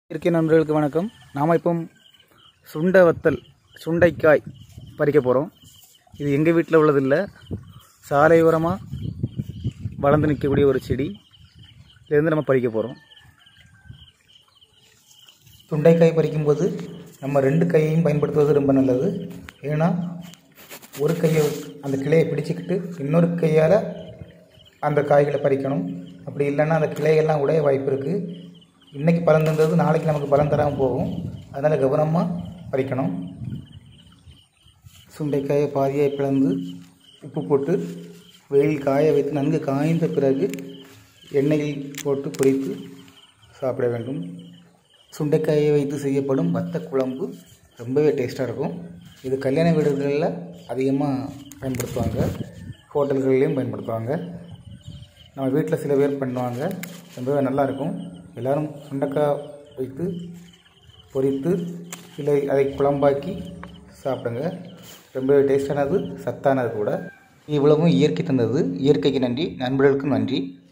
இயற்கை நண்பர்களுக்கு வணக்கம் நாம் இப்போ சுண்டை வத்தல் சுண்டைக்காய் பறிக்க போகிறோம் இது எங்கள் வீட்டில் உள்ளதில்லை சாலை ஓரமாக வளர்ந்து நிற்கக்கூடிய ஒரு செடி இதுலேருந்து நம்ம பறிக்க போகிறோம் சுண்டைக்காய் பறிக்கும்போது நம்ம ரெண்டு கையையும் பயன்படுத்துவது ரொம்ப நல்லது ஏன்னா ஒரு கையை அந்த கிளையை பிடிச்சிக்கிட்டு இன்னொரு கையால் அந்த காய்களை பறிக்கணும் அப்படி இல்லைன்னா அந்த கிளைகள்லாம் உடைய வாய்ப்பு இருக்குது இன்றைக்கி பலன் தந்தது நாளைக்கு நமக்கு பலன் தராமல் போகும் அதனால் கவனமாக பறிக்கணும் சுண்டைக்காயை பாதியை பிளந்து உப்பு போட்டு வெயில் காய வைத்து நன்கு காய்ந்த பிறகு எண்ணெயில் போட்டு பொரித்து சாப்பிட வேண்டும் சுண்டைக்காயை வைத்து செய்யப்படும் வத்த குழம்பு ரொம்பவே டேஸ்ட்டாக இருக்கும் இது கல்யாண வீடுகளில் அதிகமாக பயன்படுத்துவாங்க ஹோட்டல்கள்லேயும் பயன்படுத்துவாங்க நம்ம வீட்டில் சில பேர் பண்ணுவாங்க ரொம்பவே நல்லாயிருக்கும் எல்லோரும் சுண்டைக்காய் வைத்து பொரித்து இல்லை அதை குழம்பாக்கி சாப்பிடுங்க ரொம்பவே டேஸ்டானது சத்தானது கூட இவ்வளவும் இயற்கை தந்தது இயற்கைக்கு நன்றி நண்பர்களுக்கும் நன்றி